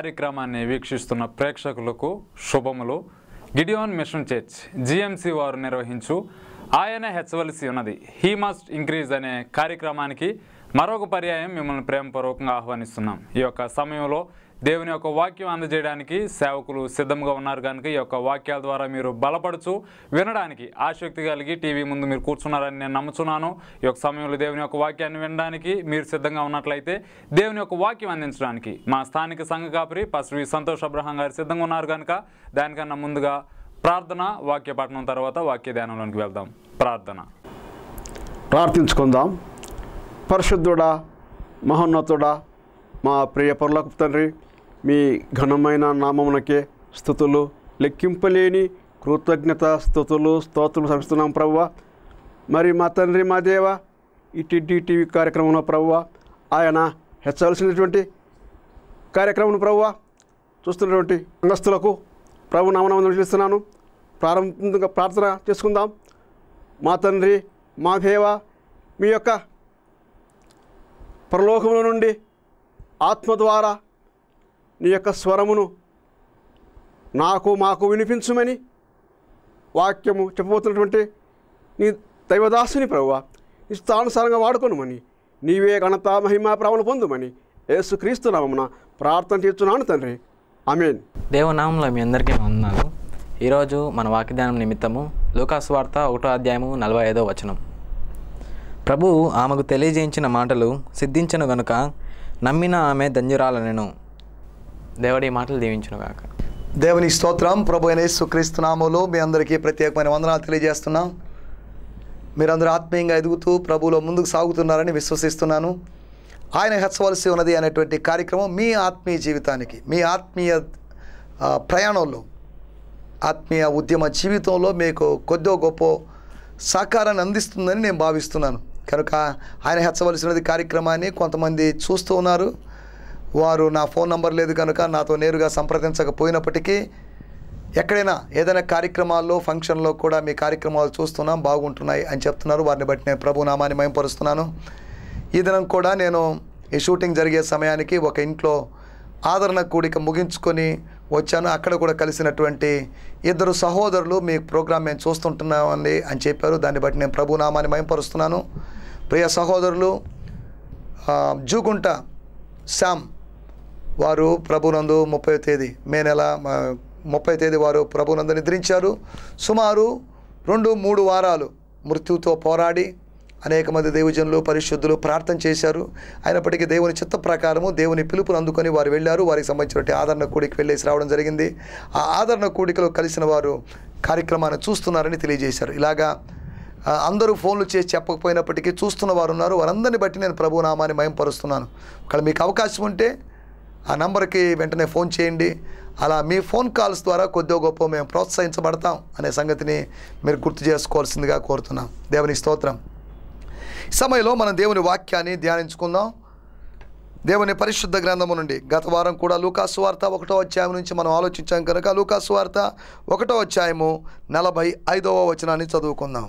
కార్యక్రమాన్ని వీక్షిస్తున్న ప్రేక్షకులకు శుభములు గిడియోన్ మిషన్ చర్చ్ జిఎంసి వారు నిర్వహించు ఆయన హెచ్చవలసి ఉన్నది హీ మస్ట్ ఇంక్రీజ్ అనే కార్యక్రమానికి మరొక పర్యాయం మిమ్మల్ని ప్రేమపూర్వకంగా ఆహ్వానిస్తున్నాం ఈ యొక్క సమయంలో దేవుని యొక్క వాక్యం అందజేయడానికి సేవకులు సిద్ధంగా ఉన్నారు కనుక ఈ యొక్క వాక్యాల ద్వారా మీరు బలపడుచు వినడానికి ఆసక్తి కలిగి టీవీ ముందు మీరు కూర్చున్నారని నేను నమ్ముచున్నాను ఈ యొక్క సమయంలో దేవుని యొక్క వాక్యాన్ని వినడానికి మీరు సిద్ధంగా ఉన్నట్లయితే దేవుని యొక్క వాక్యం అందించడానికి మా స్థానిక సంఘ కాపరి పాస్టర్ వి సంతోష్ అబ్రహం గారు సిద్ధంగా ఉన్నారు కనుక దానికన్నా ముందుగా ప్రార్థన వాక్య పఠనం తర్వాత వాక్య ధ్యానంలోనికి వెళ్దాం ప్రార్థన ప్రార్థించుకుందాం పరిశుద్ధుడా మహోన్నతుడా మా ప్రియ పరులకు తండ్రి మీ ఘనమైన నామమునకే స్థుతులు లెక్కింపలేని కృతజ్ఞత స్థుతులు స్తోత్రం సమస్తున్నాం ప్రవ్వ మరి మా తండ్రి మా దేవ ఈ టిడ్డి టీవీ కార్యక్రమంలో ప్రవ్వ ఆయన హెచ్చవలసినటువంటి కార్యక్రమం ప్రవ్వ చూస్తున్నటువంటి అంగస్తులకు ప్రభు నామనామం చెల్లిస్తున్నాను ప్రారంభంగా ప్రార్థన చేసుకుందాం మా తండ్రి మా దేవ మీ యొక్క పరలోకముల నుండి ఆత్మ ద్వారా నీ యొక్క స్వరమును నాకు మాకు వినిపించుమని వాక్యము చెప్పబోతున్నటువంటి నీ దైవదాసుని ప్రభువ ఇష్టానుసారంగా వాడుకొనుమని నీవే ఘనత మహిమ ప్రాములు పొందుమని యేసుక్రీస్తు నామమున ప్రార్థన చేస్తున్నాను తండ్రి ఆమేన్ దేవనామంలో మీ అందరికీ వందనాలు ఈరోజు మన వాక్యదానం నిమిత్తము లూకాసు వార్త ఒకటో అధ్యాయము నలభై ఐదో వచనం ప్రభువు ఆమెకు తెలియజేయించిన మాటలు సిద్ధించను గనుక నమ్మిన ఆమె ధన్యురాలనెను దేవుడి ఈ మాటలు దీవించును గాక దేవుని స్తోత్రం ప్రభు అయిన యేసుక్రీస్తు నామములో మీ అందరికీ ప్రత్యేకమైన వందనాలు తెలియజేస్తున్నాం మీరందరూ ఆత్మీయంగా ఎదుగుతూ ప్రభువులో ముందుకు సాగుతున్నారని విశ్వసిస్తున్నాను ఆయన హెచ్చవలసి ఉన్నది అనేటువంటి కార్యక్రమం మీ ఆత్మీయ జీవితానికి మీ ఆత్మీయ ఆ, ప్రయాణంలో ఆత్మీయ ఉద్యమ జీవితంలో మీకు కొద్దో గొప్ప సహకారాన్ని అందిస్తుందని నేను భావిస్తున్నాను కనుక ఆయన హెచ్చవలసినది కార్యక్రమాన్ని కొంతమంది చూస్తూ ఉన్నారు వారు నా ఫోన్ నంబర్ లేదు కనుక నాతో నేరుగా సంప్రదించకపోయినప్పటికీ ఎక్కడైనా ఏదైనా కార్యక్రమాల్లో ఫంక్షన్లో కూడా మీ కార్యక్రమాలు చూస్తున్నాం బాగుంటున్నాయి అని చెప్తున్నారు వారిని బట్టి నేను ప్రభు నామాన్ని మయంపరుస్తున్నాను ఈ దినం కూడా నేను ఈ షూటింగ్ జరిగే సమయానికి ఒక ఇంట్లో ఆదరణ కూడిక ముగించుకొని వచ్చాను అక్కడ కూడా కలిసినటువంటి ఇద్దరు సహోదరులు మీ ప్రోగ్రాం మేము చూస్తుంటున్నామండి అని చెప్పారు దాన్ని బట్టి నేను ప్రభు నామాన్ని మయంపరుస్తున్నాను ప్రియ సహోదరులు ఆ, జూగుంట శామ్ వారు ప్రభునందు ముప్పై తేదీ మే నెల ఆ, ముప్పై తేదీ వారు ప్రభునందు నిద్రించారు సుమారు రెండు మూడు వారాలు మృత్యుతో పోరాడి అనేక మంది దేవజనులు పరిశుద్ధులు ప్రార్థన చేశారు అయినప్పటికీ దేవుని చిత్త ప్రకారము దేవుని పిలుపును అందుకొని వారు వెళ్ళారు వారికి సంబంధించిన ఆదరణ కూడికి వెళ్ళేసి రావడం జరిగింది ఆ ఆదరణ కూడికలో కలిసిన వారు కార్యక్రమాన్ని చూస్తున్నారని తెలియజేశారు ఇలాగా ఆ, అందరూ ఫోన్లు చేసి చెప్పకపోయినప్పటికీ చూస్తున్న వారు ఉన్నారు వారందరిని బట్టి నేను ప్రభు నామాన్ని మయంపరుస్తున్నాను ఒకవేళ మీకు అవకాశం ఉంటే ఆ నంబర్కి వెంటనే ఫోన్ చేయండి అలా మీ ఫోన్ కాల్స్ ద్వారా కొద్దిగా గొప్ప మేము ప్రోత్సహించబడతాం అనే సంగతిని మీరు గుర్తు చేసుకోవాల్సిందిగా కోరుతున్నాం దేవుని స్తోత్రం ఈ సమయంలో మనం దేవుని వాక్యాన్ని ధ్యానించుకుందాం దేవుని పరిశుద్ధ గ్రంథము నుండి గత వారం కూడా లూకాసు వార్త ఒకటో అధ్యాయం నుంచి మనం ఆలోచించాం కనుక లూకాసు వార్త ఒకటో అధ్యాయము నలభై ఐదవ వచనాన్ని చదువుకుందాం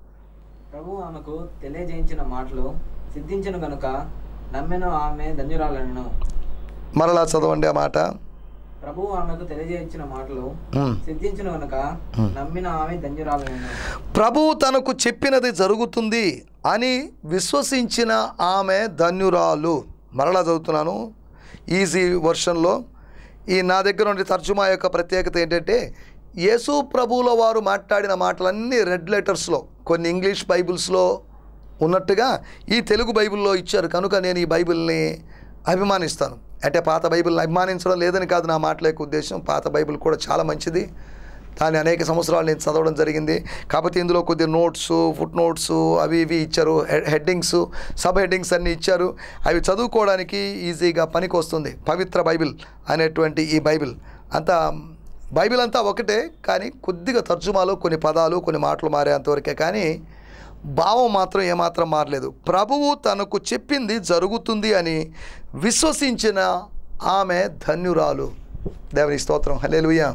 ప్రభు ఆమెకు తెలియజేయించిన మాటలు సిద్ధించను గనుక నమ్మిన ఆమె ధన్యురాలను మరలా చదవండి ఆ మాట ప్రభు ఆమెకు తెలియజేయించిన మాటలు ఉమ్. సిద్ధించను గనుక నమ్మిన ఆమె ధన్యురాలను ప్రభువు తనకు చెప్పినది జరుగుతుంది అని విశ్వసించిన ఆమె ధన్యురాలు మరలా చదువుతున్నాను ఈజీ వర్షన్లో ఈ నా దగ్గర నుండి తర్జుమా యొక్క ప్రత్యేకత ఏంటంటే యేసు ప్రభువుల వారు మాట్లాడిన మాటలన్నీ రెడ్ లెటర్స్లో కొన్ని ఇంగ్లీష్ బైబిల్స్లో ఉన్నట్టుగా ఈ తెలుగు బైబిల్లో ఇచ్చారు కనుక నేను ఈ బైబిల్ని అభిమానిస్తాను అంటే పాత బైబిల్ని అభిమానించడం లేదని కాదు నా మాటల యొక్క ఉద్దేశం పాత బైబిల్ కూడా చాలా మంచిది దాన్ని అనేక సంవత్సరాలు నేను చదవడం జరిగింది కాకపోతే ఇందులో కొద్ది నోట్స్ ఫుట్ నోట్స్ అవి ఇవి ఇచ్చారు హె- హెడ్డింగ్స్ సబ్ హెడ్డింగ్స్ అన్నీ ఇచ్చారు అవి చదువుకోవడానికి ఈజీగా పనికి వస్తుంది పవిత్ర బైబిల్ అనేటువంటి ఈ బైబిల్ అంతా బైబిల్ అంతా ఒకటే కానీ కొద్దిగా తర్జుమాలో కొన్ని పదాలు కొన్ని మాటలు మారేంతవరకే కానీ భావం మాత్రం ఏమాత్రం మారలేదు ప్రభువు తనకు చెప్పింది జరుగుతుంది అని విశ్వసించిన ఆమె ధన్యురాలు దేవుని స్తోత్రం హల్లెలూయా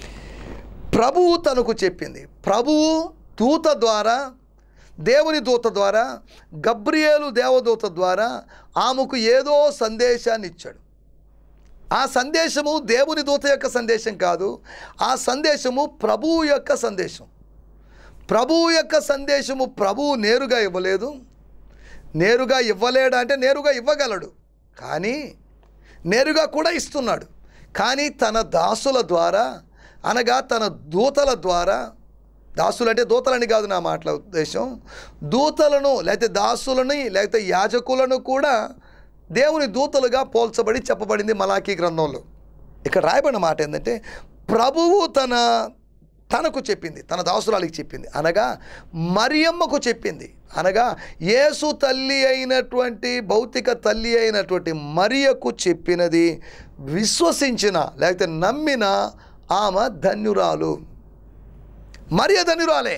ప్రభువు తనకు చెప్పింది ప్రభువు దూత ద్వారా దేవుని దూత ద్వారా గబ్రియేలు దేవదూత ద్వారా ఆమెకు ఏదో సందేశాన్ని ఇచ్చాడు ఆ సందేశము దేవుని దూత యొక్క సందేశం కాదు ఆ సందేశము ప్రభువు యొక్క సందేశం ప్రభువు యొక్క సందేశము ప్రభువు నేరుగా ఇవ్వలేదు నేరుగా ఇవ్వలేడు అంటే నేరుగా ఇవ్వగలడు కానీ నేరుగా కూడా ఇస్తున్నాడు కానీ తన దాసుల ద్వారా అనగా తన దూతల ద్వారా దాసులు అంటే దూతలని కాదు నా మాటల ఉద్దేశం దూతలను లేకపోతే దాసులని లేకపోతే యాజకులను కూడా దేవుని దూతలుగా పోల్చబడి చెప్పబడింది మలాఖీ గ్రంథంలో ఇక్కడ రాయబడిన మాట ఏంటంటే ప్రభువు తన తనకు చెప్పింది తన దాసురాలికి చెప్పింది అనగా మరియమ్మకు చెప్పింది అనగా యేసు తల్లి అయినటువంటి భౌతిక తల్లి అయినటువంటి మరియకు చెప్పినది విశ్వసించిన లేకపోతే నమ్మిన ఆమె ధన్యురాలు మరియ ధన్యురాలే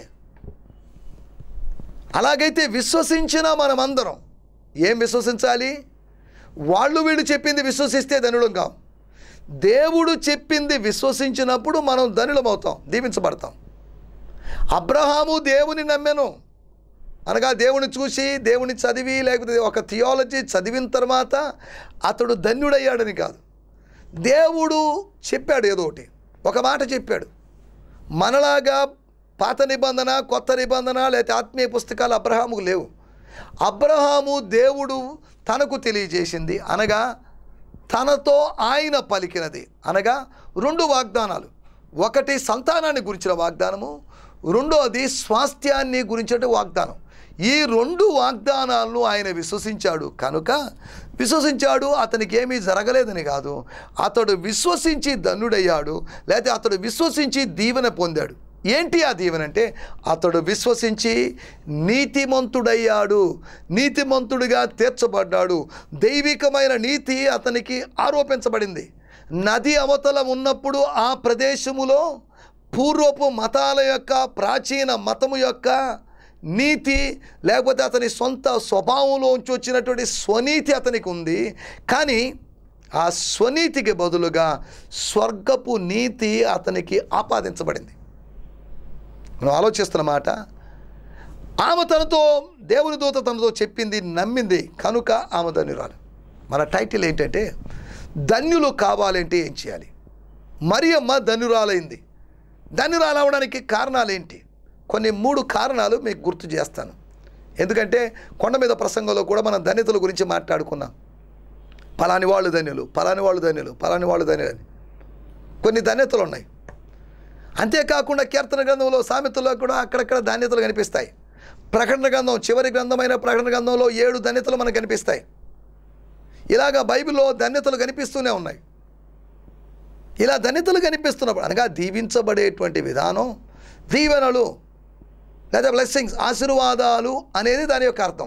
అలాగైతే విశ్వసించిన మనమందరం ఏం విశ్వసించాలి వాళ్ళు వీళ్ళు చెప్పింది విశ్వసిస్తే ధనులం కాం దేవుడు చెప్పింది విశ్వసించినప్పుడు మనం ధనులం అవుతాం దీవించబడతాం అబ్రహాము దేవుని నమ్మెను అనగా దేవుని చూసి దేవుని చదివి లేకపోతే ఒక థియాలజీ చదివిన తర్వాత అతడు ధన్యుడయ్యాడని కాదు దేవుడు చెప్పాడు ఏదో ఒకటి ఒక మాట చెప్పాడు మనలాగా పాత నిబంధన కొత్త నిబంధన లేకపోతే ఆత్మీయ పుస్తకాలు అబ్రహాముకు లేవు అబ్రహాము దేవుడు తనకు తెలియజేసింది అనగా తనతో ఆయన పలికినది అనగా రెండు వాగ్దానాలు ఒకటి సంతానాన్ని గురించిన వాగ్దానము రెండోది స్వాస్థ్యాన్ని గురించిన వాగ్దానం ఈ రెండు వాగ్దానాలను ఆయన విశ్వసించాడు కనుక విశ్వసించాడు అతనికి ఏమీ జరగలేదని కాదు అతడు విశ్వసించి ధన్యుడయ్యాడు లేకపోతే అతడు విశ్వసించి దీవెన పొందాడు ఏంటి ఆ దీవెన అంటే అతడు విశ్వసించి నీతిమంతుడయ్యాడు నీతిమంతుడిగా తీర్చబడ్డాడు దైవికమైన నీతి అతనికి ఆరోపించబడింది నది అవతల ఉన్నప్పుడు ఆ ప్రదేశములో పూర్వపు మతాల యొక్క ప్రాచీన మతము యొక్క నీతి లేకపోతే అతని సొంత స్వభావంలోంచి వచ్చినటువంటి స్వనీతి అతనికి ఉంది కానీ ఆ స్వనీతికి బదులుగా స్వర్గపు నీతి అతనికి ఆపాదించబడింది మనం ఆలోచిస్తున్న మాట ఆమె తనతో దేవుని దూత తనతో చెప్పింది నమ్మింది కనుక ఆమె ధన్యురాలు మన టైటిల్ ఏంటంటే ధన్యులు కావాలంటే ఏం చేయాలి మరియమ్మ ధన్యురాలైంది ధన్యురాలు అవడానికి కారణాలు ఏంటి కొన్ని మూడు కారణాలు మీకు గుర్తు చేస్తాను ఎందుకంటే కొండ మీద ప్రసంగంలో కూడా మనం ధన్యతల గురించి మాట్లాడుకున్నాం పలాని వాళ్ళు ధన్యులు పలాని వాళ్ళు ధన్యులు పలాని వాళ్ళు ధన్యులు అని కొన్ని ధన్యతలు ఉన్నాయి అంతేకాకుండా కీర్తన గ్రంథంలో సామెతల్లో కూడా అక్కడక్కడ ధాన్యతలు కనిపిస్తాయి ప్రకటన గ్రంథం చివరి గ్రంథమైన ప్రకటన గ్రంథంలో ఏడు ధన్యతలు మనకు కనిపిస్తాయి ఇలాగా బైబిల్లో ధన్యతలు కనిపిస్తూనే ఉన్నాయి ఇలా ధన్యతలు కనిపిస్తున్నప్పుడు అనగా దీవించబడేటువంటి విధానం దీవెనలు లేదా బ్లెస్సింగ్స్ ఆశీర్వాదాలు అనేది దాని యొక్క అర్థం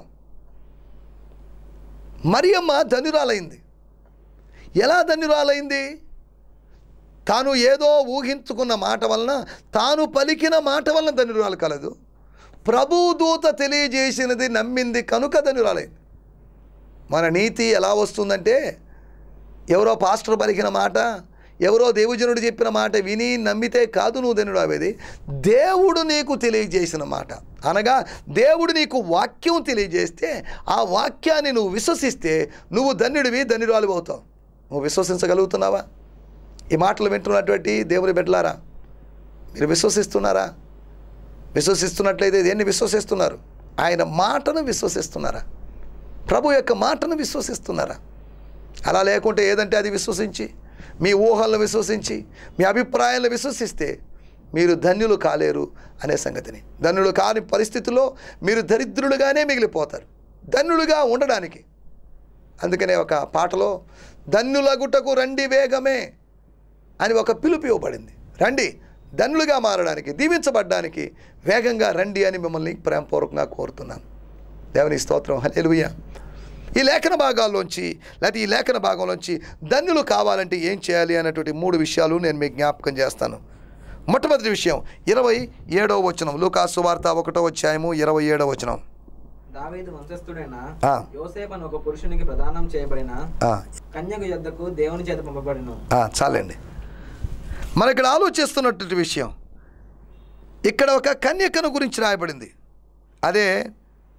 మరియమ్మ ధన్యురాలైంది ఎలా ధన్యురాలైంది తాను ఏదో ఊహించుకున్న మాట వలన తాను పలికిన మాట వలన ధన్యురాలు కలదు ప్రభుదూత తెలియజేసినది నమ్మింది కనుక ధన్యురాలైంది మన నీతి ఎలా వస్తుందంటే ఎవరో పాస్టర్ పలికిన మాట ఎవరో దేవుజనుడు చెప్పిన మాట విని నమ్మితే కాదు నువ్వు ధనుడు అవేది దేవుడు నీకు తెలియజేసిన మాట అనగా దేవుడు నీకు వాక్యం తెలియజేస్తే ఆ వాక్యాన్ని నువ్వు విశ్వసిస్తే నువ్వు ధన్యుడివి ధన్యురాలు అవుతావు నువ్వు విశ్వసించగలుగుతున్నావా ఈ మాటలు వింటున్నటువంటి దేవుని బిడ్డలారా మీరు విశ్వసిస్తున్నారా విశ్వసిస్తున్నట్లయితే దేన్ని విశ్వసిస్తున్నారు ఆయన మాటను విశ్వసిస్తున్నారా ప్రభు యొక్క మాటను విశ్వసిస్తున్నారా అలా లేకుంటే ఏదంటే అది విశ్వసించి మీ ఊహలను విశ్వసించి మీ అభిప్రాయాలను విశ్వసిస్తే మీరు ధన్యులు కాలేరు అనే సంగతిని ధన్యులు కాని పరిస్థితుల్లో మీరు దరిద్రులుగానే మిగిలిపోతారు ధన్యులుగా ఉండడానికి అందుకనే ఒక పాటలో ధన్యులగుటకు రండి వేగమే అని ఒక పిలుపు ఇవ్వబడింది రండి ధన్యులుగా మారడానికి దీవించబడ్డానికి వేగంగా రండి అని మిమ్మల్ని ప్రేమపూర్వకంగా కోరుతున్నాను దేవుని స్తోత్రం హల్లెలూయా ఈ లేఖన భాగాల్లోంచి లేకపోతే ఈ లేఖన భాగంలోంచి ధన్యులు కావాలంటే ఏం చేయాలి అన్నటువంటి మూడు విషయాలు నేను మీకు జ్ఞాపకం చేస్తాను మొట్టమొదటి విషయం ఇరవై ఏడవ వచనం లూకాసు వార్త ఒకటో అధ్యాయము ఇరవై ఏడవ వచనం దావీదు వంశస్థుడైన ఆ. యోసేపు అని ఒక పురుషునికి ప్రదానం చేయబడిన ఆ, కన్యకు యొద్దకు దేవుని చేత పంపబడిను ఆ, చాలండి మన ఇక్కడ ఆలోచిస్తున్నటువంటి విషయం ఇక్కడ ఒక కన్యకను గురించి రాయబడింది అదే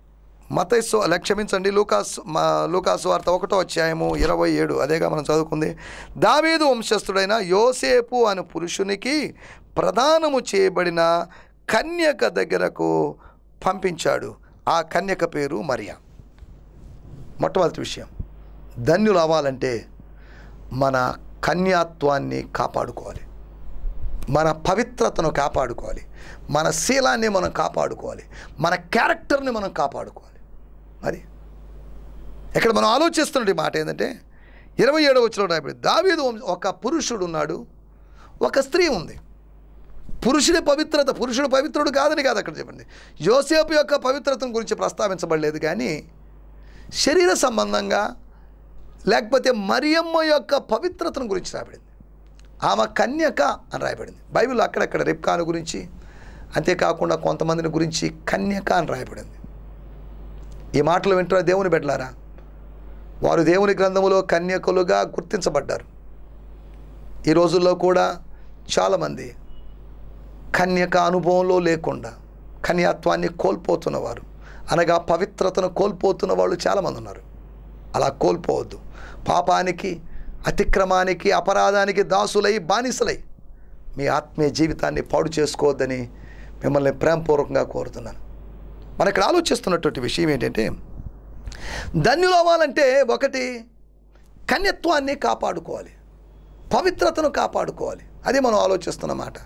మతైసు అలా క్షమించండి లూకాస్ మా లూకాసు వార్త ఒకటో అధ్యాయము ఇరవై ఏడు అదేగా మనం చదువుకుంది దావీదు వంశస్థుడైన యోసేపు అను పురుషునికి ప్రదానము చేయబడిన కన్యక దగ్గరకు పంపించాడు ఆ కన్యక పేరు మరియా మొట్టమొదటి విషయం ధన్యులు అవ్వాలంటే మన కన్యాత్వాన్ని కాపాడుకోవాలి మన పవిత్రతను కాపాడుకోవాలి మన శీలాన్ని మనం కాపాడుకోవాలి మన క్యారెక్టర్ని మనం కాపాడుకోవాలి మరి ఇక్కడ మనం ఆలోచిస్తున్న ఈ మాట ఏంటంటే ఇరవై ఏడవ వచ్చిన రాయబడి దావీదు వంశ- ఒక పురుషుడు ఉన్నాడు ఒక స్త్రీ ఉంది పురుషుడి పవిత్రత పురుషుడు పవిత్రుడు కాదని కాదు అక్కడ చెప్పండి యోసేపు యొక్క పవిత్రతను గురించి ప్రస్తావించబడలేదు కానీ శరీర సంబంధంగా లేకపోతే మరియమ్మ యొక్క పవిత్రతను గురించి రాయబడింది ఆమె కన్యక అని రాయబడింది బైబిల్ అక్కడక్కడ రిప్కాను గురించి అంతేకాకుండా కొంతమందిని గురించి కన్యక అని రాయబడింది ఈ మాటలు వింటున్న దేవుని బిడ్డలారా వారు దేవుని గ్రంథములో కన్యకులుగా గుర్తించబడ్డారు ఈ రోజుల్లో కూడా చాలామంది కన్యక అనుభవంలో లేకుండా కన్యాత్వాన్ని కోల్పోతున్నవారు అనగా పవిత్రతను కోల్పోతున్న వాళ్ళు చాలామంది ఉన్నారు అలా కోల్పోవద్దు పాపానికి అతిక్రమానికి అపరాధానికి దాసులై బానిసలై మీ ఆత్మీయ జీవితాన్ని పాడు చేసుకోవద్దని మిమ్మల్ని ప్రేమపూర్వకంగా కోరుతున్నాను మన ఇక్కడ ఆలోచిస్తున్నటువంటి విషయం ఏంటంటే ధన్యులు అవ్వాలంటే ఒకటి కన్యత్వాన్ని కాపాడుకోవాలి పవిత్రతను కాపాడుకోవాలి అది మనం ఆలోచిస్తున్నమాట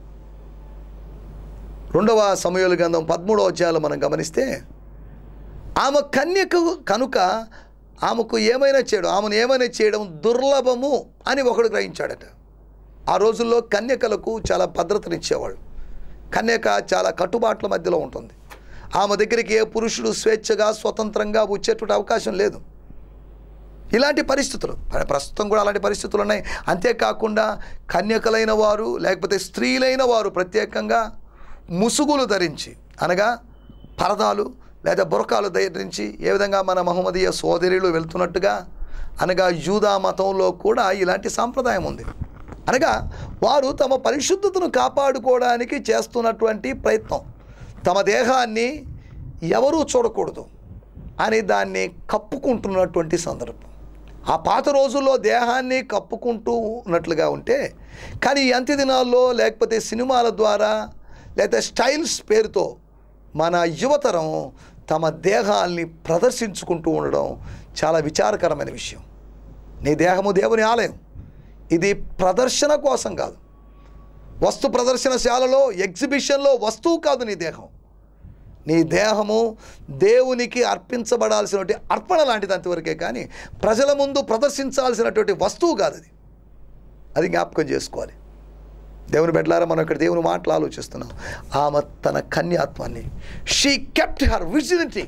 రెండవ సమయాల గ్రంథం పదమూడవ అధ్యాయాలు మనం గమనిస్తే ఆమె కన్యకు కనుక ఆమెకు ఏమైనా చేయడం ఆమెను ఏమైనా చేయడం దుర్లభము అని ఒకడు గ్రహించాడట ఆ రోజుల్లో కన్యకలకు చాలా భద్రతనిచ్చేవాళ్ళు కన్యక చాలా కట్టుబాట్ల మధ్యలో ఉంటుంది ఆమె దగ్గరికి ఏ పురుషుడు స్వేచ్ఛగా స్వతంత్రంగా వచ్చేటువంటి అవకాశం లేదు ఇలాంటి పరిస్థితులు ప్ర- ప్రస్తుతం కూడా అలాంటి పరిస్థితులు ఉన్నాయి అంతేకాకుండా కన్యకలైన వారు లేకపోతే స్త్రీలైన వారు ప్రత్యేకంగా ముసుగులు ధరించి అనగా పరదాలు లేదా బురకాలు ధరించి ఏ విధంగా మన మహమ్మదీయ సోదరులు వెళ్తున్నట్టుగా అనగా యూదా మతంలో కూడా ఇలాంటి సాంప్రదాయం ఉంది అనగా వారు తమ పరిశుద్ధతను కాపాడుకోవడానికి చేస్తున్నటువంటి ప్రయత్నం తమ దేహాన్ని ఎవరూ చూడకూడదు అని దాన్ని కప్పుకుంటున్నటువంటి సందర్భం ఆ పాత రోజుల్లో దేహాన్ని కప్పుకుంటూ ఉన్నట్లుగా ఉంటే కానీ ఈ అంత్య దినాల్లో లేకపోతే సినిమాల ద్వారా లేకపోతే స్టైల్స్ పేరుతో మన యువతరం తమ దేహాల్ని ప్రదర్శించుకుంటూ ఉండడం చాలా విచారకరమైన విషయం నీ దేహము దేవుని ఆలయం ఇది ప్రదర్శన కోసం కాదు వస్తు ప్రదర్శనశాలలో ఎగ్జిబిషన్లో వస్తువు కాదు నీ దేహం నీ దేహము దేవునికి అర్పించబడాల్సినటువంటి అర్పణ లాంటిది అంతవరకే కానీ ప్రజల ముందు ప్రదర్శించాల్సినటువంటి వస్తువు కాదు అది అది జ్ఞాపకం చేసుకోవాలి దేవుని బిడ్డలారా మనం ఇక్కడ దేవుని మాటలు ఆలోచిస్తున్నాం ఆమె తన కన్యాత్వాన్ని షీ కెప్ట్ హర్ విజిలిటీ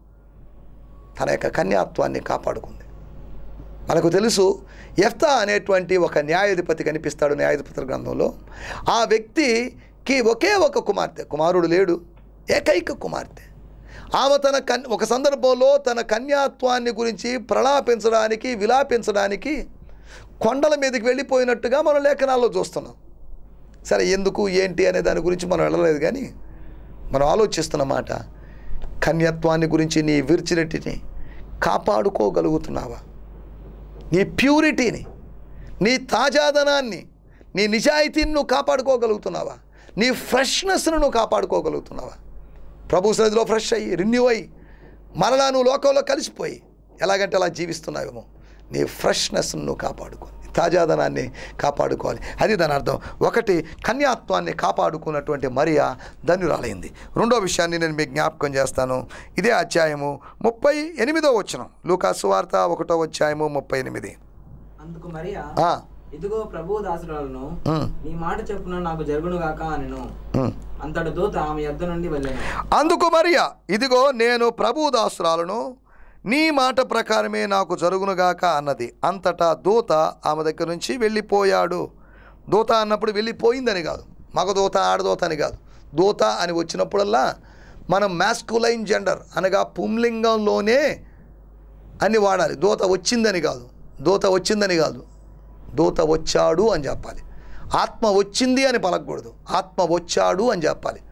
తన యొక్క కన్యాత్వాన్ని కాపాడుకుంది మనకు తెలుసు ఎఫ్తా అనేటువంటి ఒక న్యాయాధిపతి కనిపిస్తాడు న్యాయాధిపతుల గ్రంథంలో ఆ వ్యక్తికి ఒకే ఒక కుమార్తె కుమారుడు లేడు ఏకైక కుమార్తె ఆమె తన కన్ ఒక సందర్భంలో తన కన్యాత్వాన్ని గురించి ప్రలాపించడానికి విలాపించడానికి కొండల మీదకి వెళ్ళిపోయినట్టుగా మనం లేఖనాల్లో చూస్తున్నాం సరే ఎందుకు ఏంటి అనే దాని గురించి మనం వెళ్ళలేదు కానీ మనం ఆలోచిస్తున్న మాట కన్యత్వాన్ని గురించి నీ విర్చినిటీని కాపాడుకోగలుగుతున్నావా నీ ప్యూరిటీని నీ తాజాదనాన్ని నీ నిజాయితీని నువ్వు కాపాడుకోగలుగుతున్నావా నీ ఫ్రెష్నెస్ను నువ్వు కాపాడుకోగలుగుతున్నావా ప్రభు సన్నిధిలో ఫ్రెష్ అయ్యి రిన్యూ అయ్యి మరలా నువ్వు లోకంలో కలిసిపోయి ఎలాగంటే అలా జీవిస్తున్నావేమో నీ ఫ్రెష్నెస్ను నువ్వు కాపాడుకోవాలి నీ తాజాదనాన్ని కాపాడుకోవాలి అది దాని అర్థం ఒకటి కన్యాత్వాన్ని కాపాడుకున్నటువంటి మరియా ధన్యురాలైంది రెండో విషయాన్ని నేను మీకు జ్ఞాపకం చేస్తాను ఇదే అధ్యాయము ముప్పై ఎనిమిదో వచనం లూకాసు వార్త ఒకటో అధ్యాయము ముప్పై ఎనిమిది అందుకు మరియా ఆ, ఇదిగో ప్రభు దాసురాలను ఉమ్, నీ మాట చెప్పున నాకు జరుగును గాక అనెను ఉమ్. అంతటి దూత ఆమె యొద్ద నుండి వెళ్ళాను అందుకు మరియా ఇదిగో నేను ప్రభు దాసురాలను నీ మాట ప్రకారమే నాకు జరుగునుగాక అన్నది అంతటా దూత ఆమె దగ్గర నుంచి వెళ్ళిపోయాడు దూత అన్నప్పుడు వెళ్ళిపోయిందని కాదు మగదూత ఆడదూత అని కాదు దూత అని వచ్చినప్పుడల్లా మనం మ్యాస్కులైన్ జెండర్ అనగా పుంలింగంలోనే అని వాడాలి దూత వచ్చిందని కాదు దూత వచ్చిందని కాదు దూత వచ్చాడు అని చెప్పాలి ఆత్మ వచ్చింది అని పలకూడదు ఆత్మ వచ్చాడు అని చెప్పాలి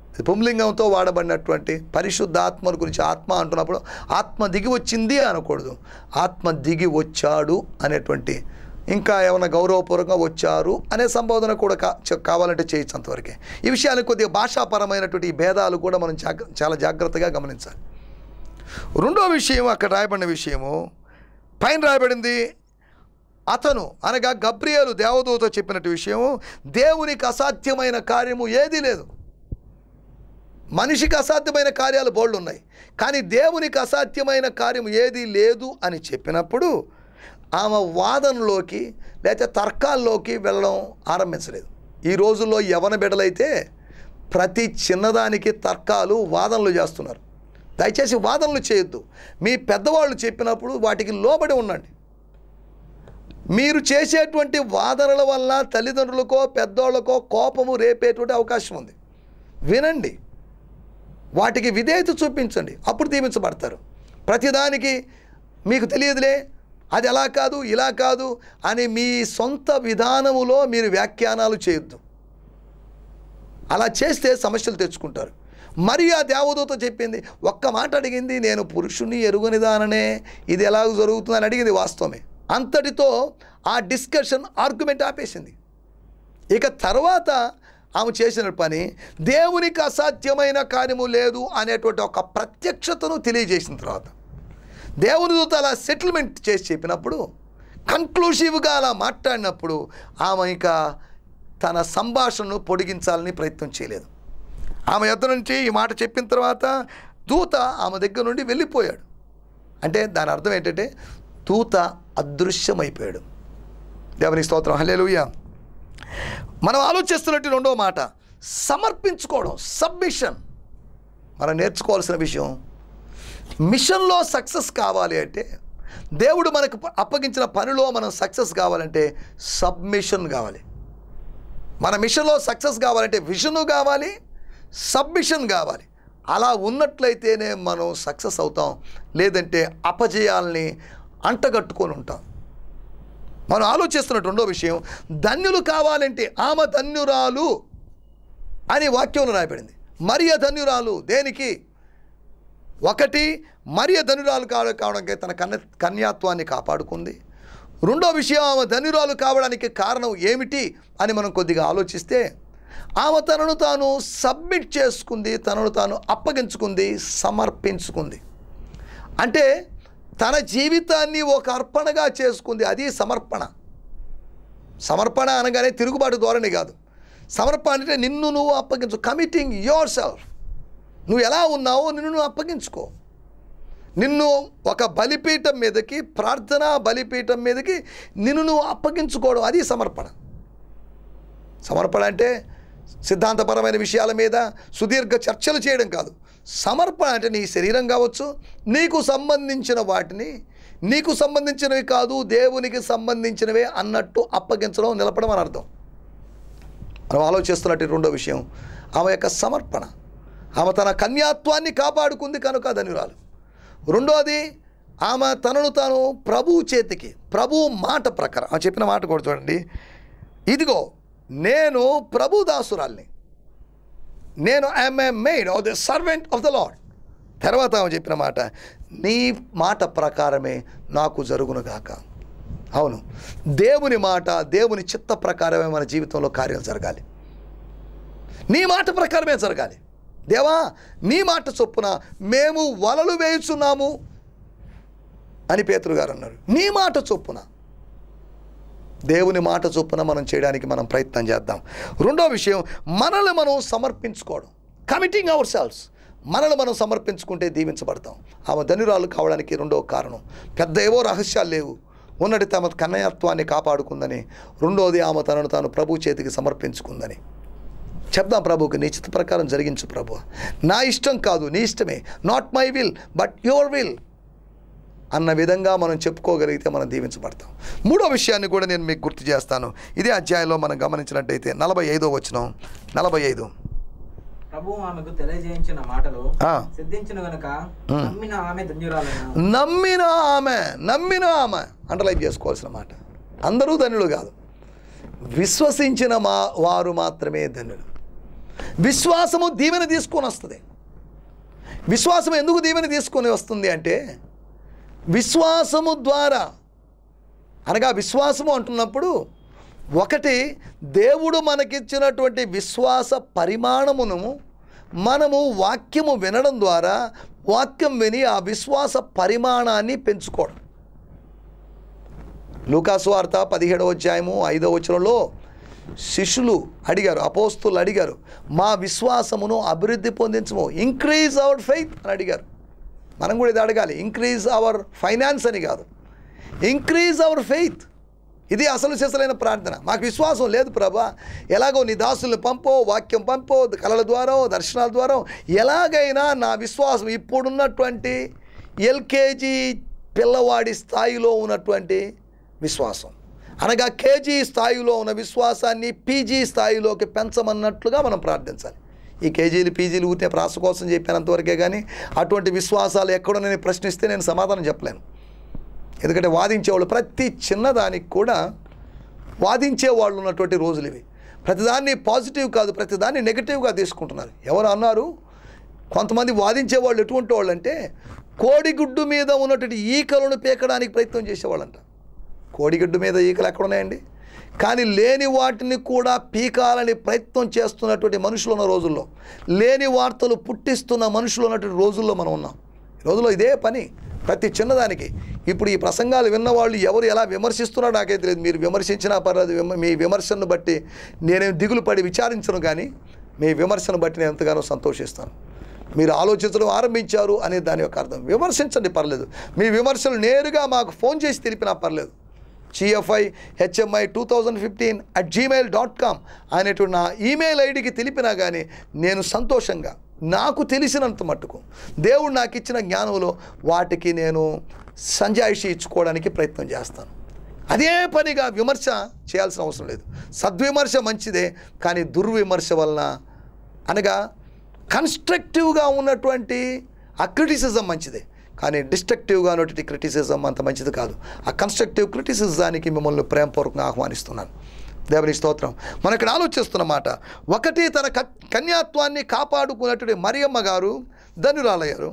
ఇది పుంలింగంతో వాడబడినటువంటి పరిశుద్ధాత్మల గురించి ఆత్మ అంటున్నప్పుడు ఆత్మ దిగి వచ్చింది అనకూడదు ఆత్మ దిగి వచ్చాడు అనేటువంటి ఇంకా ఏమైనా గౌరవపూర్వకంగా వచ్చారు అనే సంబోధన కూడా కా చ- కావాలంటే చేయొచ్చు అంతవరకే ఈ విషయాన్ని కొద్దిగా భాషాపరమైనటువంటి ఈ భేదాలు కూడా మనం జాగ్ర చాలా జాగ్రత్తగా గమనించాలి రెండో విషయం అక్కడ రాయబడిన విషయము పైన రాయబడింది అతను అనగా గబ్రియేలు దేవదూత చెప్పినట్టు విషయము దేవునికి అసాధ్యమైన కార్యము ఏదీ లేదు మనిషికి అసాధ్యమైన కార్యాలు బోళ్ళు ఉన్నాయి కానీ దేవునికి అసాధ్యమైన కార్యం ఏదీ లేదు అని చెప్పినప్పుడు ఆమె వాదనలోకి లేకపోతే తర్కాల్లోకి వెళ్ళడం ఆరంభించలేదు ఈ రోజుల్లో యవన బిడ్డలైతే ప్రతి చిన్నదానికి తర్కాలు వాదనలు చేస్తున్నారు దయచేసి వాదనలు చేయొద్దు మీ పెద్దవాళ్ళు చెప్పినప్పుడు వాటికి లోబడి ఉండండి మీరు చేసేటువంటి వాదనల వల్ల తల్లిదండ్రులకో పెద్దోళ్ళకో కోపము రేపేటువంటి అవకాశం ఉంది వినండి వాటికి విధేయత చూపించండి అప్పుడు దీవించబడతారు ప్రతిదానికి మీకు తెలియదులే అది ఎలా కాదు ఇలా కాదు అని మీ సొంత విధానములో మీరు వ్యాఖ్యానాలు చేయొద్దు అలా చేస్తే సమస్యలు తెచ్చుకుంటారు మరి ఆ దేవదూత చెప్పింది ఒక్క మాట అడిగింది నేను పురుషుణ్ణి ఎరుగనిదాననే ఇది ఎలా జరుగుతుందని అడిగింది వాస్తవమే అంతటితో ఆ డిస్కషన్ ఆర్గ్యుమెంట్ ఆపేసింది ఇక తర్వాత ఆమె చేసిన పని దేవునికి అసాధ్యమైన కార్యము లేదు అనేటువంటి ఒక ప్రత్యక్షతను తెలియజేసిన తర్వాత దేవుని దూత అలా సెటిల్మెంట్ చేసి చెప్పినప్పుడు కన్క్లూసివ్గా అలా మాట్లాడినప్పుడు ఆమె ఇక తన సంభాషణను పొడిగించాలని ప్రయత్నం చేయలేదు ఆమె ఎద్ద నుంచి ఈ మాట చెప్పిన తర్వాత దూత ఆమె దగ్గర నుండి వెళ్ళిపోయాడు అంటే దాని అర్థం ఏంటంటే దూత అదృశ్యమైపోయాడు దేవుని స్తోత్రం హల్లెలూయా మనం ఆలోచిస్తున్నట్టు రెండో మాట సమర్పించుకోవడం సబ్మిషన్ మనం నేర్చుకోవాల్సిన విషయం మిషన్లో సక్సెస్ కావాలి అంటే దేవుడు మనకు ప- అప్పగించిన పనిలో మనం సక్సెస్ కావాలంటే సబ్మిషన్ కావాలి మన మిషన్లో సక్సెస్ కావాలంటే విజను కావాలి సబ్మిషన్ కావాలి అలా ఉన్నట్లయితేనే మనం సక్సెస్ అవుతాం లేదంటే అపజయాల్ని అంటగట్టుకొని ఉంటాం మనం ఆలోచిస్తున్నట్టు రెండో విషయం ధన్యులు కావాలంటే ఆమె ధన్యురాలు అని వాక్యంలో రాయబడింది మరియ ధన్యురాలు దేనికి ఒకటి మరియ ధనురాలు కావడం కావడానికి తన కన్య కన్యాత్వాన్ని కాపాడుకుంది రెండో విషయం ఆమె ధనురాలు కావడానికి కారణం ఏమిటి అని మనం కొద్దిగా ఆలోచిస్తే ఆమె తనను తాను సబ్మిట్ చేసుకుంది తనను తాను అప్పగించుకుంది సమర్పించుకుంది అంటే తన జీవితాన్ని ఒక అర్పణగా చేసుకుంది అది సమర్పణ సమర్పణ అనగానే తిరుగుబాటు ధోరణి కాదు సమర్పణ అంటే నిన్ను నువ్వు అప్పగించు కమిటింగ్ యువర్ సెల్ఫ్ నువ్వు ఎలా ఉన్నావో నిన్ను నువ్వు అప్పగించుకో నిన్ను ఒక బలిపీఠం మీదకి ప్రార్థనా బలిపీఠం మీదకి నిన్ను నువ్వు అప్పగించుకోవడం అది సమర్పణ సమర్పణ అంటే సిద్ధాంతపరమైన విషయాల మీద సుదీర్ఘ చర్చలు చేయడం కాదు సమర్పణ అంటే నీ శరీరం కావచ్చు నీకు సంబంధించిన వాటిని నీకు సంబంధించినవి కాదు దేవునికి సంబంధించినవే అన్నట్టు అప్పగించడం నిలపడం అని అర్థం మనం ఆలోచిస్తున్నట్టు రెండో విషయం ఆమె యొక్క సమర్పణ ఆమె తన కన్యాత్వాన్ని కాపాడుకుంది కనుక ధనురాలు రెండోది ఆమె తనను తాను ప్రభువు చేతికి ప్రభు మాట ప్రకారం ఆమె చెప్పిన మాట కూడా చూడండి ఇదిగో నేను ప్రభు దాసురాల్ని నేను I'm a maid of the servant of the lord తర్వాత ఆమె చెప్పిన మాట నీ మాట ప్రకారమే నాకు జరుగునుగాక అవును దేవుని మాట దేవుని చిత్త ప్రకారమే మన జీవితంలో కార్యాలు జరగాలి నీ మాట ప్రకారమే జరగాలి దేవా నీ మాట చొప్పున మేము వలలు వేయుచున్నాము అని పేతురు గారు అన్నారు నీ మాట చొప్పున దేవుని మాట చొప్పున మనం చేయడానికి మనం ప్రయత్నం చేద్దాం రెండో విషయం మనల్ని మనం సమర్పించుకోవడం కమిటింగ్ అవర్ సెల్స్ మనల్ని మనం సమర్పించుకుంటే దీవించబడతాం ఆమె ధనురాలు కావడానికి రెండో కారణం పెద్ద ఏవో రహస్యాలు లేవు ఉన్నటి తమ కన్నయత్వాన్ని కాపాడుకుందని రెండోది ఆమె తనను తాను ప్రభు చేతికి సమర్పించుకుందని చెప్దాం ప్రభుకి నీ చిత్త ప్రకారం జరిగించు ప్రభు నా ఇష్టం కాదు నీ ఇష్టమే not my will but your will అన్న విధంగా మనం చెప్పుకోగలిగితే మనం దీవించబడతాం మూడో విషయాన్ని కూడా నేను మీకు గుర్తు చేస్తాను ఇదే అధ్యాయంలో మనం గమనించినట్టయితే నలభై ఐదో వచ్చిన నలభై ఐదు ప్రభు ఆమెకు తెలియజేయించిన మాటలు ఆ. సిద్ధించిన గనుక నమ్మిన ఆమె ధన్యురాలను నమ్మిన ఆమె నమ్మిన ఆమె అండర్లైన్ చేసుకోవాల్సిన మాట అందరూ ధన్యులు కాదు విశ్వసించిన మా వారు మాత్రమే ధన్యులు విశ్వాసము దీవెన తీసుకొని వస్తుంది విశ్వాసం ఎందుకు దీవెన తీసుకొని వస్తుంది అంటే విశ్వాసము ద్వారా అనగా విశ్వాసము అంటున్నప్పుడు ఒకటి దేవుడు మనకిచ్చినటువంటి విశ్వాస పరిమాణమును మనము వాక్యము వినడం ద్వారా వాక్యం విని ఆ విశ్వాస పరిమాణాన్ని పెంచుకోవడం లూకాసు వార్త పదిహేడవ అధ్యాయము ఐదవ వచనంలో శిష్యులు అడిగారు అపోస్తులు అడిగారు మా విశ్వాసమును అభివృద్ధి పొందించము ఇంక్రీజ్ అవర్ ఫెయిత్ అని అడిగారు మనం కూడా ఇది అడగాలి ఇంక్రీజ్ అవర్ ఫైనాన్స్ అని కాదు ఇంక్రీజ్ అవర్ ఫెయిత్ ఇది అసలు చేసలైన ప్రార్థన మాకు విశ్వాసం లేదు ప్రభా ఎలాగో నీ దాసుల్ని పంపో వాక్యం పంపో కళల ద్వారా దర్శనాల ద్వారా ఎలాగైనా నా విశ్వాసం ఇప్పుడున్నటువంటి ఎల్కేజీ పిల్లవాడి స్థాయిలో ఉన్నటువంటి విశ్వాసం అనగా కేజీ స్థాయిలో ఉన్న విశ్వాసాన్ని పీజీ స్థాయిలోకి పెంచమన్నట్లుగా మనం ప్రార్థించాలి ఈ కేజీలు పీజీలు ఊరితే ప్రాస కోసం చెప్పినంతవరకే కానీ అటువంటి విశ్వాసాలు ఎక్కడో నేను ప్రశ్నిస్తే నేను సమాధానం చెప్పలేను ఎందుకంటే వాదించేవాళ్ళు ప్రతి చిన్నదానికి కూడా వాదించే వాళ్ళు ఉన్నటువంటి రోజులు ఇవి ప్రతిదాన్ని పాజిటివ్ కాదు ప్రతిదాన్ని నెగిటివ్గా తీసుకుంటున్నారు ఎవరు అన్నారు కొంతమంది వాదించే వాళ్ళు ఎటువంటి వాళ్ళు అంటే కోడిగుడ్డు మీద ఉన్నటువంటి ఈకలను పీకడానికి ప్రయత్నం చేసేవాళ్ళంట కోడిగుడ్డు మీద ఈకలు ఎక్కడ ఉన్నాయండి కానీ లేని వాటిని కూడా పీకాలని ప్రయత్నం చేస్తున్నటువంటి మనుషులు ఉన్న రోజుల్లో లేని వార్తలు పుట్టిస్తున్న మనుషులు ఉన్నటువంటి రోజుల్లో మనం ఉన్నాం ఈ రోజుల్లో ఇదే పని ప్రతి చిన్నదానికి ఇప్పుడు ఈ ప్రసంగాలు విన్నవాళ్ళు ఎవరు ఎలా విమర్శిస్తున్నారో నాకైతే తెలియదు మీరు విమర్శించినా పర్లేదు విమ- మీ విమర్శను బట్టి నేనేం దిగులు పడి విచారించను కానీ మీ విమర్శను బట్టి నేను ఎంతగానో సంతోషిస్తాను మీరు ఆలోచించడం ఆరంభించారు అనే దాని యొక్క అర్థం విమర్శించండి పర్లేదు మీ విమర్శలు నేరుగా మాకు ఫోన్ చేసి తెలిపినా పర్లేదు G F I H M I two thousand fifteen at Gmail dot com అనేటువంటి నా ఈమెయిల్ ఐడికి తెలిపినా కానీ నేను సంతోషంగా నాకు తెలిసినంత మట్టుకు దేవుడు నాకు ఇచ్చిన జ్ఞానంలో వాటికి నేను సంజాయిషి ఇచ్చుకోవడానికి ప్రయత్నం చేస్తాను అదే పనిగా విమర్శ చేయాల్సిన అవసరం లేదు సద్విమర్శ మంచిదే కానీ దుర్విమర్శ వలన అనగా కన్స్ట్రక్టివ్గా ఉన్నటువంటి ఆ క్రిటిసిజం మంచిదే కానీ డిస్ట్రక్టివ్గా ఉన్నటువంటి క్రిటిసిజం అంత మంచిది కాదు ఆ కన్స్ట్రక్టివ్ క్రిటిసిజానికి మిమ్మల్ని ప్రేమపూర్వకంగా ఆహ్వానిస్తున్నాను దేవుని స్తోత్రం మనం ఇక్కడ ఆలోచిస్తున్న మాట ఒకటి తన క- కన్యాత్వాన్ని కాపాడుకున్నటువంటి మరియమ్మ గారు ధనురాలయ్యారు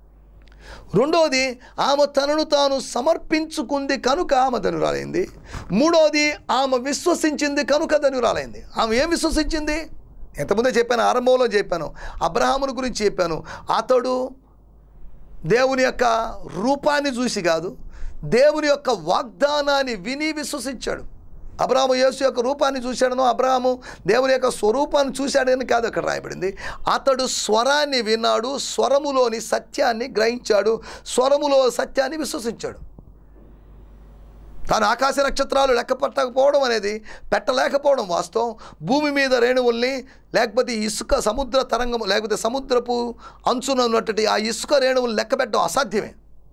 రెండోది ఆమె తనను తాను సమర్పించుకుంది కనుక ఆమె ధనురాలైంది మూడోది ఆమె విశ్వసించింది కనుక ధనురాలైంది ఆమె ఏం విశ్వసించింది ఎంతమంది చెప్పాను ఆరంభంలో చెప్పాను అబ్రహాముని గురించి చెప్పాను అతడు దేవుని యొక్క రూపాన్ని చూసి కాదు దేవుని యొక్క వాగ్దానాన్ని విని విశ్వసించాడు అబ్రాహము యేసు యొక్క రూపాన్ని చూశాడను అబ్రాహము దేవుని యొక్క స్వరూపాన్ని చూశాడని కాదు అక్కడ రాయబడింది అతడు స్వరాన్ని విన్నాడు స్వరములోని సత్యాన్ని గ్రహించాడు స్వరములో సత్యాన్ని విశ్వసించాడు తాను ఆకాశ నక్షత్రాలు లెక్క పట్టకపోవడం అనేది పెట్టలేకపోవడం వాస్తవం భూమి మీద రేణువుల్ని లేకపోతే ఇసుక సముద్ర తరంగం లేకపోతే సముద్రపు అంచున ఉన్నటువంటి ఆ ఇసుక రేణువులు లెక్క పెట్టడం అసాధ్యమే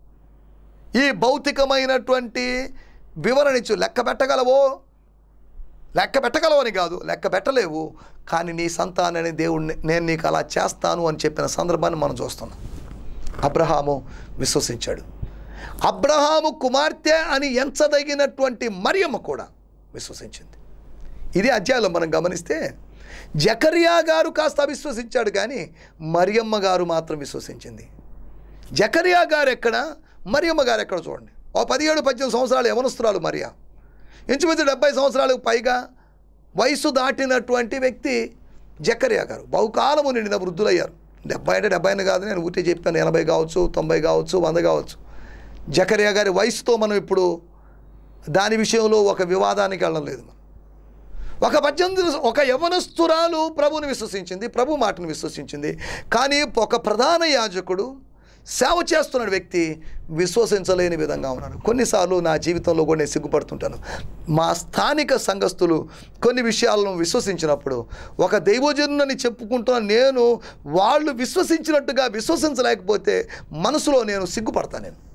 ఈ భౌతికమైనటువంటి వివరణ ఇచ్చు లెక్క పెట్టగలవో లెక్క పెట్టగలవని కాదు లెక్క పెట్టలేవు కానీ నీ సంతానాన్ని దేవుడిని నేను నీకు అలా చేస్తాను అని చెప్పిన సందర్భాన్ని మనం చూస్తున్నాం అబ్రహాము విశ్వసించాడు అబ్రహాము కుమార్తె అని ఎంచదగినటువంటి మరియమ్మ కూడా విశ్వసించింది ఇదే అధ్యాయంలో మనం గమనిస్తే జకరియా గారు కాస్త అవిశ్వసించాడు కానీ మరియమ్మ గారు మాత్రం విశ్వసించింది జకరియా గారు ఎక్కడ మరియమ్మ గారు ఎక్కడ చూడండి ఓ పదిహేడు పద్దెనిమిది సంవత్సరాలు యవనస్తురాలు మరియా ఇంచుమించు డెబ్బై సంవత్సరాలకు పైగా వయసు దాటినటువంటి వ్యక్తి జకరియా గారు బహుకాలము నిండిన వృద్ధులయ్యారు డెబ్బై అంటే డెబ్బై అని కాదు నేను ఊరికే చెప్పాను ఎనభై కావచ్చు తొంభై కావచ్చు వంద కావచ్చు జకరియా గారి వయసుతో మనం ఇప్పుడు దాని విషయంలో ఒక వివాదానికి వెళ్ళడం లేదు మనం ఒక పద్దెనిమిది ఒక యవనస్తురాలు ప్రభుని విశ్వసించింది ప్రభు మాటను విశ్వసించింది కానీ ఒక ప్రధాన యాజకుడు సేవ చేస్తున్న వ్యక్తి విశ్వసించలేని విధంగా ఉన్నాడు కొన్నిసార్లు నా జీవితంలో కూడా నేను సిగ్గుపడుతుంటాను మా స్థానిక సంఘస్థులు కొన్ని విషయాలను విశ్వసించినప్పుడు ఒక దైవజనుని చెప్పుకుంటున్న నేను వాళ్ళు విశ్వసించినట్టుగా విశ్వసించలేకపోతే మనసులో నేను సిగ్గుపడతాను నేను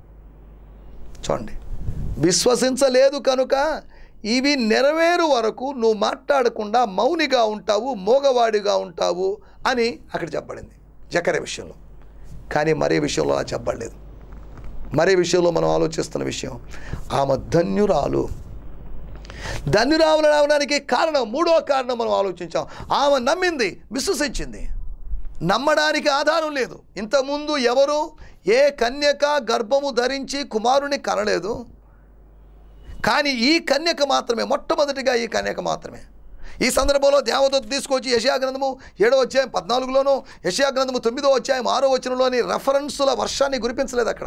చూడండి విశ్వసించలేదు కనుక ఇవి నెరవేరు వరకు నువ్వు మాట్లాడకుండా మౌనిగా ఉంటావు మోగవాడిగా ఉంటావు అని అక్కడ చెప్పబడింది జకరే విషయంలో కానీ మరే విషయంలో అలా చెప్పబడలేదు మరే విషయంలో మనం ఆలోచిస్తున్న విషయం ఆమె ధన్యురాలు ధన్యురావులు రావడానికి కారణం మూడో కారణం మనం ఆలోచించాం ఆమె నమ్మింది విశ్వసించింది నమ్మడానికి ఆధారం లేదు ఇంతకుముందు ఎవరు ఏ కన్యక గర్భము ధరించి కుమారుని కనలేదు కానీ ఈ కన్యక మాత్రమే మొట్టమొదటిగా ఈ కన్యక మాత్రమే ఈ సందర్భంలో దేవదూత తీసుకొచ్చి యశయా గ్రంథము ఏడో అధ్యాయం పద్నాలుగులోను యశయా గ్రంథము తొమ్మిదో అధ్యాయం ఆరో వచనంలోని రెఫరెన్సుల వర్షాన్ని కురిపించలేదు అక్కడ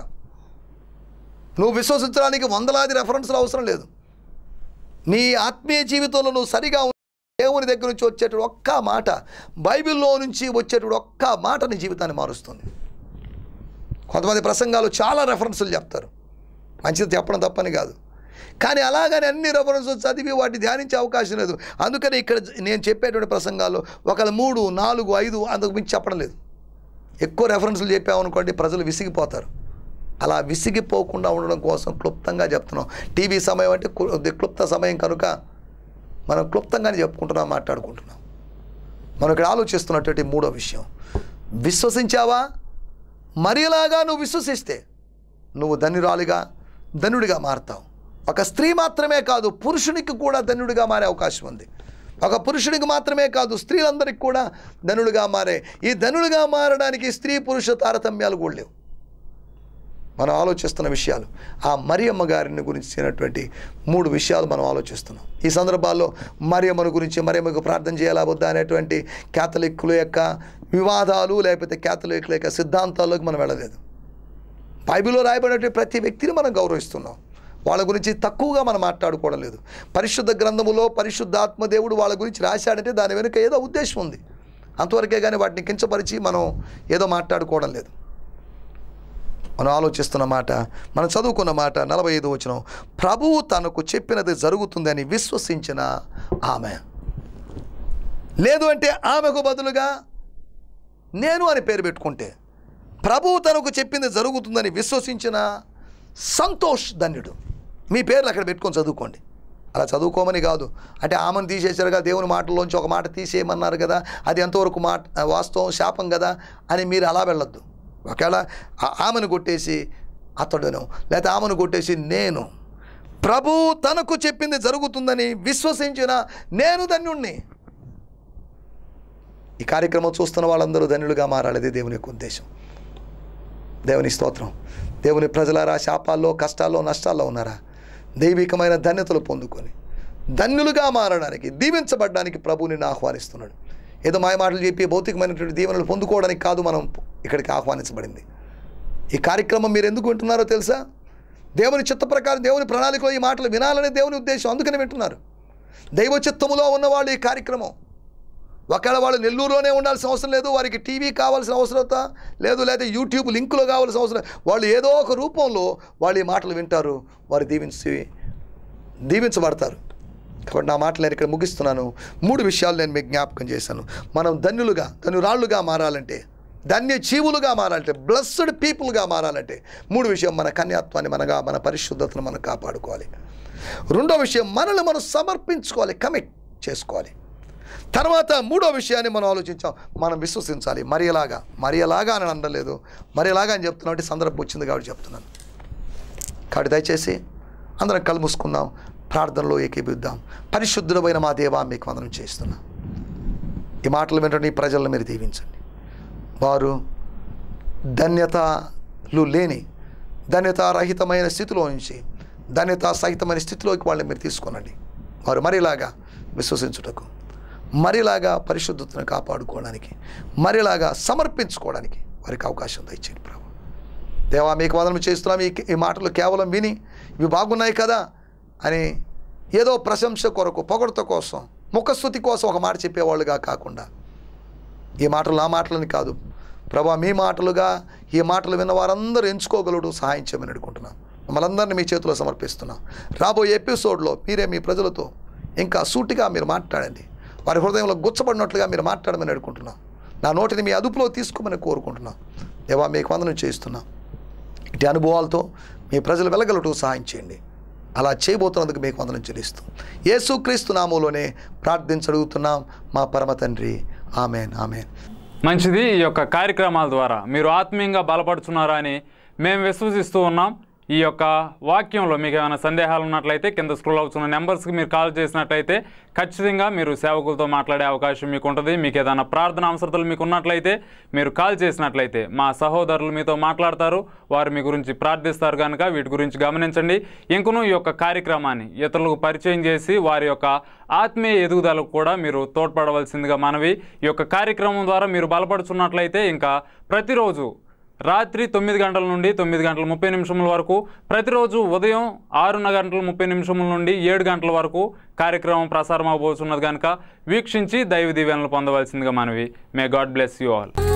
నువ్వు విశ్వసించడానికి వందలాది రెఫరెన్సులు అవసరం లేదు నీ ఆత్మీయ జీవితంలో నువ్వు సరిగా ఉన్న దేవుని దగ్గర నుంచి వచ్చేటప్పుడు ఒక్క మాట బైబిల్లో నుంచి వచ్చేటప్పుడు ఒక్క మాట నీ జీవితాన్ని మారుస్తుంది కొంతమంది ప్రసంగాలు చాలా రెఫరెన్సులు చెప్తారు మంచిది చెప్పడం తప్పని కాదు కానీ అలాగని అన్ని రెఫరెన్సులు చదివి వాటిని ధ్యానించే అవకాశం లేదు అందుకని ఇక్కడ నేను చెప్పేటువంటి ప్రసంగాల్లో ఒకవేళ మూడు నాలుగు ఐదు అంతకు మించి చెప్పడం లేదు ఎక్కువ రెఫరెన్సులు చెప్పామనుకోండి ప్రజలు విసిగిపోతారు అలా విసిగిపోకుండా ఉండడం కోసం క్లుప్తంగా చెప్తున్నాం టీవీ సమయం అంటే కు- క్లుప్త సమయం కనుక మనం క్లుప్తంగానే చెప్పుకుంటున్నాం మాట్లాడుకుంటున్నాం మనం ఇక్కడ ఆలోచిస్తున్నటువంటి మూడో విషయం విశ్వసించావా మరిలాగా నువ్వు విశ్వసిస్తే నువ్వు ధన్యురాలిగా ధన్యుడిగా మారతావు ఒక స్త్రీ మాత్రమే కాదు పురుషునికి కూడా ధన్యుడిగా మారే అవకాశం ఉంది ఒక పురుషునికి మాత్రమే కాదు స్త్రీలందరికీ కూడా ధనులుగా మారే ఈ ధనులుగా మారడానికి స్త్రీ పురుష తారతమ్యాలు కూడా లేవు మనం ఆలోచిస్తున్న విషయాలు ఆ మరియమ్మ గారిని గురించినటువంటి మూడు విషయాలు మనం ఆలోచిస్తున్నాం ఈ సందర్భాల్లో మరియమ్మను గురించి మరియమ్మకు ప్రార్థన చేయాలా వద్దా అనేటువంటి క్యాథలిక్కుల యొక్క వివాదాలు లేకపోతే క్యాథలిక్ల యొక్క సిద్ధాంతాల్లోకి మనం వెళ్ళలేదు బైబిల్లో రాయబడినటువంటి ప్రతి వ్యక్తిని మనం గౌరవిస్తున్నాం వాళ్ళ గురించి తక్కువగా మనం మాట్లాడుకోవడం లేదు పరిశుద్ధ గ్రంథములో పరిశుద్ధాత్మ దేవుడు వాళ్ళ గురించి రాశాడంటే దాని వెనుక ఏదో ఉద్దేశం ఉంది అంతవరకే కానీ వాటిని కించపరిచి మనం ఏదో మాట్లాడుకోవడం లేదు మనం ఆలోచిస్తున్న మాట మనం చదువుకున్న మాట నలభై ఐదు వచ్చిన ప్రభువు తనకు చెప్పినది జరుగుతుందని విశ్వసించిన ఆమె లేదు అంటే ఆమెకు బదులుగా నేను అని పేరు పెట్టుకుంటే ప్రభువు తనకు చెప్పింది జరుగుతుందని విశ్వసించిన సంతోష్ ధన్యుడు మీ పేర్లు అక్కడ పెట్టుకొని చదువుకోండి అలా చదువుకోమని కాదు అంటే ఆమెను తీసేశారుగా దేవుని మాటల్లోంచి ఒక మాట తీసేయమన్నారు కదా అది ఎంతవరకు మాట వాస్తవం శాపం కదా అని మీరు అలా వెళ్ళొద్దు ఒకవేళ ఆ- ఆమెను కొట్టేసి అతడును లేకపోతే ఆమెను కొట్టేసి నేను ప్రభు తనకు చెప్పింది జరుగుతుందని విశ్వసించిన నేను ధన్యుణ్ణి ఈ కార్యక్రమం చూస్తున్న వాళ్ళందరూ ధన్యులుగా మారాలి అది దేవుని యొక్క ఉద్దేశం దేవుని స్తోత్రం దేవుని ప్రజలారా శాపాల్లో కష్టాల్లో నష్టాల్లో ఉన్నారా దైవికమైన ధన్యతలు పొందుకొని ధన్యులుగా మారడానికి దీవించబడడానికి ప్రభు నిన్ను ఆహ్వానిస్తున్నాడు ఏదో మాయ మాటలు చెప్పి భౌతికమైనటువంటి దీవెనలు పొందుకోవడానికి కాదు మనం ఇక్కడికి ఆహ్వానించబడింది ఈ కార్యక్రమం మీరు ఎందుకు వింటున్నారో తెలుసా దేవుని చిత్త ప్రకారం దేవుని ప్రణాళికలో ఈ మాటలు వినాలనే దేవుని ఉద్దేశం అందుకని వింటున్నారు దైవ చిత్తములో ఉన్నవాళ్ళు ఈ కార్యక్రమం ఒకవేళ వాళ్ళు నెల్లూరులోనే ఉండాల్సిన అవసరం లేదు వారికి టీవీ కావాల్సిన అవసరత లేదు లేదా యూట్యూబ్ లింకులో కావాల్సిన అవసరం వాళ్ళు ఏదో ఒక రూపంలో వాళ్ళు ఈ మాటలు వింటారు వారు దీవించి దీవించబడతారు కాబట్టి నా మాటలు నేను ఇక్కడ ముగిస్తున్నాను మూడు విషయాలు నేను మీకు జ్ఞాపకం చేశాను మనం ధన్యులుగా ధన్యురాళ్ళుగా మారాలంటే ధన్య జీవులుగా మారాలంటే బ్లస్డ్ పీపుల్గా మారాలంటే మూడు విషయం మన కన్యాత్వాన్ని మనగా మన పరిశుద్ధతను మనం కాపాడుకోవాలి రెండో విషయం మనల్ని మనం సమర్పించుకోవాలి కమిట్ చేసుకోవాలి తర్వాత మూడో విషయాన్ని మనం ఆలోచించాం మనం విశ్వసించాలి మరి ఎలాగా మరి ఎలాగా అని అనలేదు మరి ఎలాగా అని చెప్తున్నాం అంటే సందర్భం వచ్చింది కాబట్టి చెప్తున్నాను కాబట్టి దయచేసి అందరం కళ్ళు మూసుకుందాం ప్రార్థనలో ఏకీభిద్దాం పరిశుద్ధుడమైన మా దేవా మీకు వందనం చేస్తున్నాం ఈ మాటలు వింటే ఈ ప్రజలను మీరు దీవించండి వారు ధన్యతలు లేని ధన్యతారహితమైన స్థితిలో నుంచి ధన్యత సహితమైన స్థితిలోకి వాళ్ళని మీరు తీసుకునండి వారు మరిలాగా విశ్వసించుటకు మరిలాగా పరిశుద్ధతను కాపాడుకోవడానికి మరిలాగా సమర్పించుకోవడానికి వారికి అవకాశం దయచేయండి ప్రభు దేవా మీకు వదనం చేస్తున్నాం ఈ ఈ మాటలు కేవలం విని ఇవి బాగున్నాయి కదా అని ఏదో ప్రశంస కొరకు పొగడత కోసం ముఖస్థుతి కోసం ఒక మాట చెప్పేవాళ్ళుగా కాకుండా ఈ మాటలు నా మాటలని కాదు ప్రభా మీ మాటలుగా ఈ మాటలు విన్న వారందరూ ఎంచుకోగలడు సహాయం చేయమని అడుగుకుంటున్నాం మమ్మల్ని అందరినీ మీ చేతిలో సమర్పిస్తున్నాం రాబోయే ఎపిసోడ్లో మీరే మీ ప్రజలతో ఇంకా సూటిగా మీరు మాట్లాడండి వారి హృదయంలో గుచ్చబడినట్లుగా మీరు మాట్లాడమని అడుగుకుంటున్నాం నా నోటిని మీ అదుపులో తీసుకోమని కోరుకుంటున్నాం దేవా మీకు వందనం చేస్తున్నాం ఇటు అనుభవాలతో మీ ప్రజలు వెళ్ళగలటూ సహాయం చేయండి అలా చేయబోతున్నందుకు మీకు వందనం చెల్లిస్తూ యేసుక్రీస్తు నామంలోనే ప్రార్థించడుగుతున్నాం మా పరమ తండ్రి ఆమెన్ ఆమెన్ మంచిది ఈ యొక్క కార్యక్రమాల ద్వారా మీరు ఆత్మీయంగా బలపడుతున్నారా అని మేము విశ్వసిస్తూ ఉన్నాం ఈ యొక్క వాక్యంలో మీకు ఏమైనా సందేహాలు ఉన్నట్లయితే కింద స్క్రోల్ అవుతున్న నెంబర్స్కి మీరు కాల్ చేసినట్లయితే ఖచ్చితంగా మీరు సేవకులతో మాట్లాడే అవకాశం మీకు ఉంటుంది మీకు ఏదైనా ప్రార్థన అవసరతలు మీకు ఉన్నట్లయితే మీరు కాల్ చేసినట్లయితే మా సహోదరులు మీతో మాట్లాడతారు వారు మీ గురించి ప్రార్థిస్తారు కనుక వీటి గురించి గమనించండి ఇంకనూ ఈ యొక్క కార్యక్రమాన్ని ఇతరులకు పరిచయం చేసి వారి యొక్క ఆత్మీయ ఎదుగుదలకు కూడా మీరు తోడ్పడవలసిందిగా మనవి ఈ యొక్క కార్యక్రమం ద్వారా మీరు బలపడుచున్నట్లయితే ఇంకా ప్రతిరోజు రాత్రి తొమ్మిది గంటల నుండి తొమ్మిది గంటల ముప్పై నిమిషముల వరకు ప్రతిరోజు ఉదయం ఆరున్నర గంటల ముప్పై నిమిషముల నుండి ఏడు గంటల వరకు కార్యక్రమం ప్రసారం అవబోతున్నది కనుక వీక్షించి దైవ దీవెనలు పొందవలసిందిగా మనవి may God bless you all